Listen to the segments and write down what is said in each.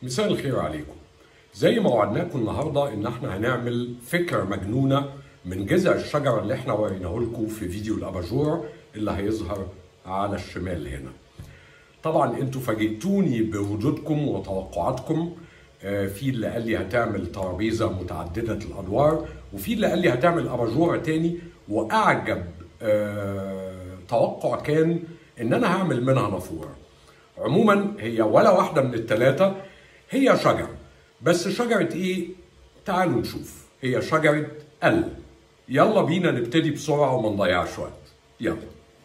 مساء الخير عليكم زي ما وعدناكم النهارده ان احنا هنعمل فكره مجنونه من جذع الشجره اللي احنا وريناه لكم في فيديو الاباجور اللي هيظهر على الشمال هنا طبعا انتوا فاجئتوني بوجودكم وتوقعاتكم آه، في اللي قال لي هتعمل ترابيزه متعدده الادوار وفي اللي قال لي هتعمل اباجوره تاني واعجب آه، توقع كان ان انا هعمل منها نافوره عموما هي ولا واحده من الثلاثه هي شجره بس شجره ايه تعالوا نشوف هي شجره ال يلا بينا نبتدي بسرعه وما نضيعش وقت يلا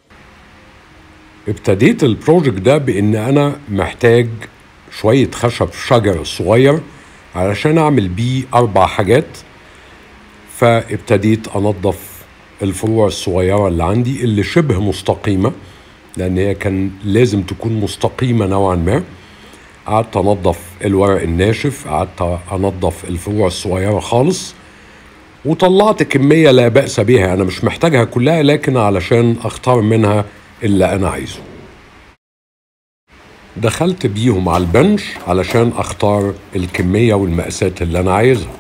ابتديت البروجكت ده بان انا محتاج شويه خشب شجر صغير علشان اعمل بيه اربع حاجات فابتديت انظف الفروع الصغيره اللي عندي اللي شبه مستقيمه لان هي كان لازم تكون مستقيمه نوعا ما قعدت انظف الورق الناشف قعدت انظف الفروع الصغيره خالص وطلعت كميه لا باس بها انا مش محتاجها كلها لكن علشان اختار منها اللي انا عايزه دخلت بيهم على البنش علشان اختار الكميه والمقاسات اللي انا عايزها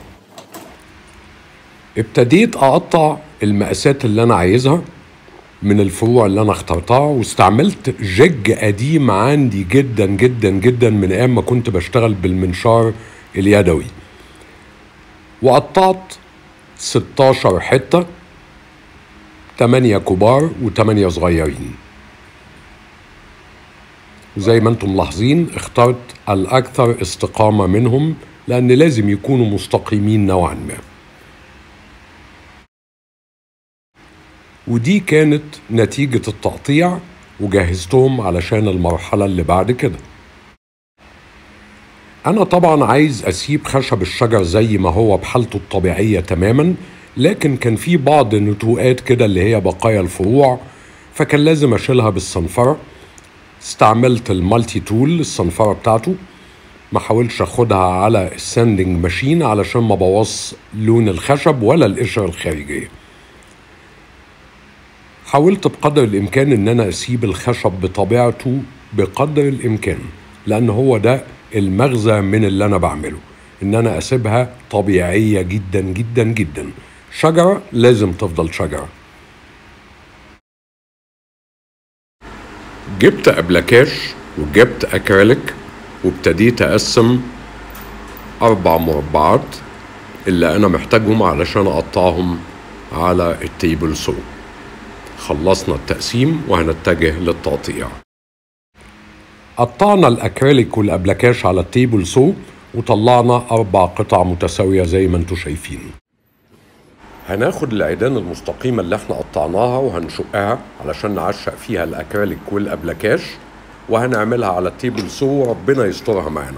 ابتديت اقطع المقاسات اللي انا عايزها من الفروع اللي انا اخترتها واستعملت جج قديم عندي جدا جدا جدا من ايام ما كنت بشتغل بالمنشار اليدوي وقطعت 16 حته 8 كبار و8 صغيرين زي ما انتم ملاحظين اخترت الاكثر استقامه منهم لان لازم يكونوا مستقيمين نوعا ما ودي كانت نتيجة التقطيع وجهزتهم علشان المرحلة اللي بعد كده أنا طبعا عايز أسيب خشب الشجر زي ما هو بحالته الطبيعية تماما لكن كان في بعض نتوءات كده اللي هي بقايا الفروع فكان لازم أشيلها بالصنفرة استعملت المالتي تول الصنفرة بتاعته ما حاولش اخدها على الساندنج ماشين علشان ما بوظ لون الخشب ولا القشرة الخارجية حاولت بقدر الامكان ان انا اسيب الخشب بطبيعته بقدر الامكان لان هو ده المغزى من اللي انا بعمله ان انا اسيبها طبيعيه جدا جدا جدا شجره لازم تفضل شجره جبت ابلكاش وجبت اكريليك وابتديت اقسم اربع مربعات اللي انا محتاجهم علشان اقطعهم على التيبل سو خلصنا التقسيم وهنتجه للتقطيع قطعنا الأكريليك والأبلكاش على التيبل سو وطلعنا أربع قطع متساوية زي ما انتم شايفين هناخد العيدان المستقيمة اللي احنا قطعناها وهنشقها علشان نعشق فيها الأكريليك والأبلكاش وهنعملها على التيبل سو وربنا يسترها معانا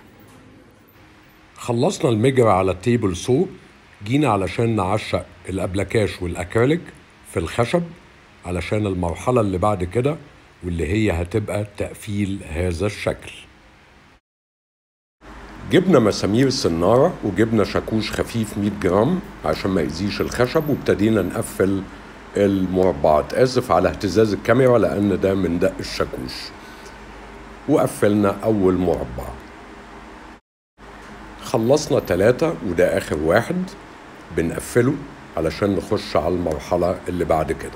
خلصنا المجرى على التيبل سو جينا علشان نعشق الأبلكاش والأكريليك في الخشب علشان المرحلة اللي بعد كده واللي هي هتبقى تقفيل هذا الشكل جبنا مسامير السنارة وجبنا شاكوش خفيف 100 جرام عشان ما يأذيش الخشب وابتدينا نقفل المربعات آسف على اهتزاز الكاميرا لأن ده من دق الشاكوش وقفلنا أول مربع خلصنا ثلاثة وده آخر واحد بنقفله علشان نخش على المرحلة اللي بعد كده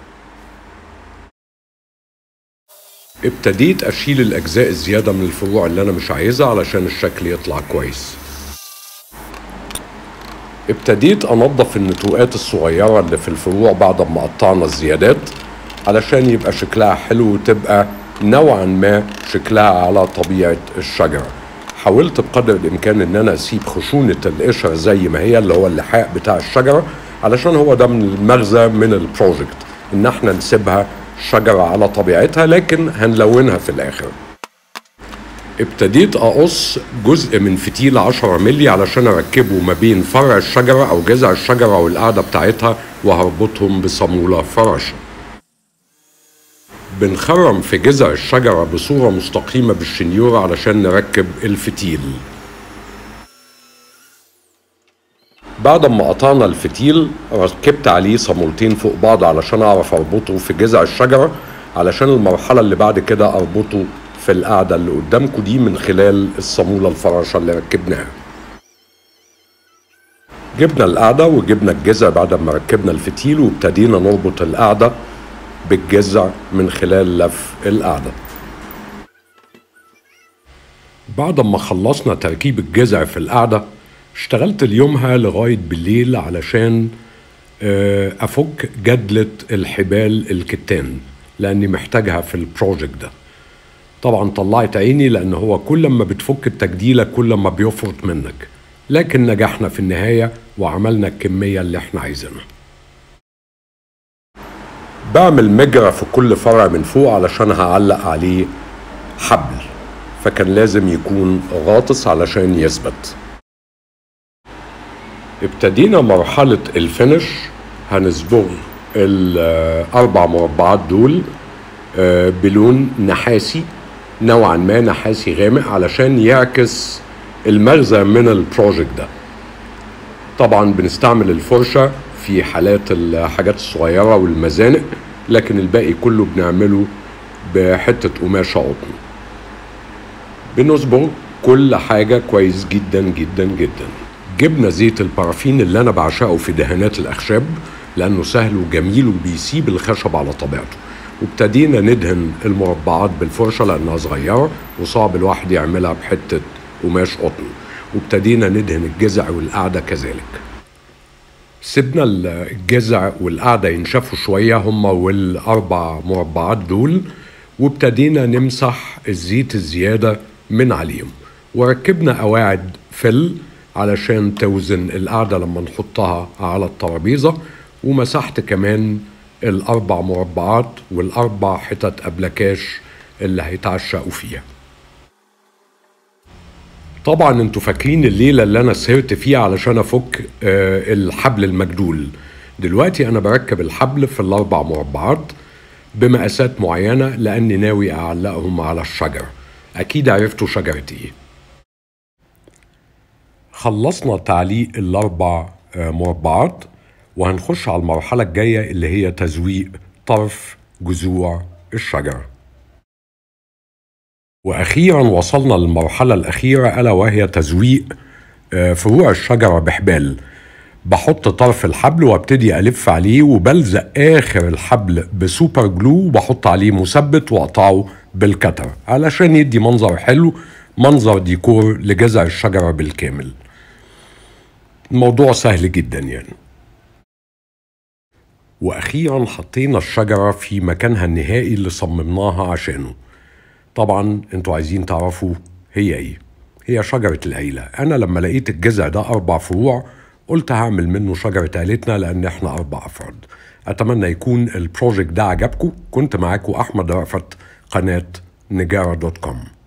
ابتديت اشيل الاجزاء الزياده من الفروع اللي انا مش عايزها علشان الشكل يطلع كويس ابتديت انظف النتوءات الصغيره اللي في الفروع بعد ما قطعنا الزيادات علشان يبقى شكلها حلو وتبقى نوعا ما شكلها على طبيعه الشجره حاولت بقدر الامكان ان انا اسيب خشونه القشره زي ما هي اللي هو اللحاء بتاع الشجره علشان هو ده من المغزى من البروجكت ان احنا نسيبها شجرة على طبيعتها لكن هنلونها في الآخر ابتديت أقص جزء من فتيل 10 ملي علشان أركبه ما بين فرع الشجرة أو جذع الشجرة والقاعدة بتاعتها وهربطهم بصامولة فراشة بنخرم في جذع الشجرة بصورة مستقيمة بالشنيورة علشان نركب الفتيل بعد ما قطعنا الفتيل ركبت عليه صامولتين فوق بعض علشان اعرف اربطه في جذع الشجره علشان المرحله اللي بعد كده اربطه في القاعدة اللي قدامكم دي من خلال الصامولة الفراشة اللي ركبناها جبنا القاعدة وجبنا الجذع بعد ما ركبنا الفتيل وابتدينا نربط القاعدة بالجذع من خلال لف القاعدة بعد ما خلصنا تركيب الجذع في القاعدة اشتغلت اليومها لغاية بالليل علشان أفك جدلة الحبال الكتان لأني محتاجها في البروجكت ده طبعا طلعت عيني لأن هو كل ما بتفك التجديلة كل ما بيفرط منك لكن نجحنا في النهاية وعملنا الكمية اللي احنا عايزينها بعمل مجرى في كل فرع من فوق علشان هعلق عليه حبل فكان لازم يكون غاطس علشان يثبت ابتدينا مرحلة الفينش هنصبغ الأربع مربعات دول بلون نحاسي نوعا ما نحاسي غامق علشان يعكس المغزى من البروجكت ده طبعا بنستعمل الفرشة في حالات الحاجات الصغيرة والمزانق لكن الباقي كله بنعمله بحتة قماشة قطن بنصبغ كل حاجة كويس جدا جدا جدا جبنا زيت البارافين اللي أنا بعشقه في دهانات الأخشاب لأنه سهل وجميل وبيسيب الخشب على طبيعته وابتدينا ندهن المربعات بالفرشة لأنها صغيرة وصعب الواحد يعملها بحتة قماش قطن وابتدينا ندهن الجذع والقعدة كذلك سيبنا الجذع والقعدة ينشفوا شوية هما والأربع مربعات دول وابتدينا نمسح الزيت الزيادة من عليهم وركبنا قواعد فل علشان توزن القعدة لما نحطها على الترابيزة ومسحت كمان الأربع مربعات والأربع حتت أبلكاش اللي هيتعشقوا فيها طبعا انتوا فاكرين الليلة اللي أنا سهرت فيها علشان أفك آه الحبل المجدول دلوقتي أنا بركب الحبل في الأربع مربعات بمقاسات معينة لأني ناوي أعلقهم على الشجر أكيد عرفتوا شجرة إيه خلصنا تعليق الأربع آه مربعات وهنخش على المرحلة الجاية اللي هي تزويق طرف جذوع الشجرة وأخيرا وصلنا للمرحلة الأخيرة ألا وهي تزويق فروع الشجرة بحبال بحط طرف الحبل وابتدي ألف عليه وبلزق آخر الحبل بسوبر جلو وبحط عليه مثبت وأقطعه بالكتر علشان يدي منظر حلو منظر ديكور لجذع الشجرة بالكامل الموضوع سهل جدا يعني واخيرا حطينا الشجره في مكانها النهائي اللي صممناها عشانه طبعا انتوا عايزين تعرفوا هي ايه هي شجره العيله انا لما لقيت الجذع ده اربع فروع قلت هعمل منه شجره عيلتنا لان احنا اربع افراد اتمنى يكون البروجكت ده عجبكم كنت معاكم احمد رأفت قناه نجاره دوت كوم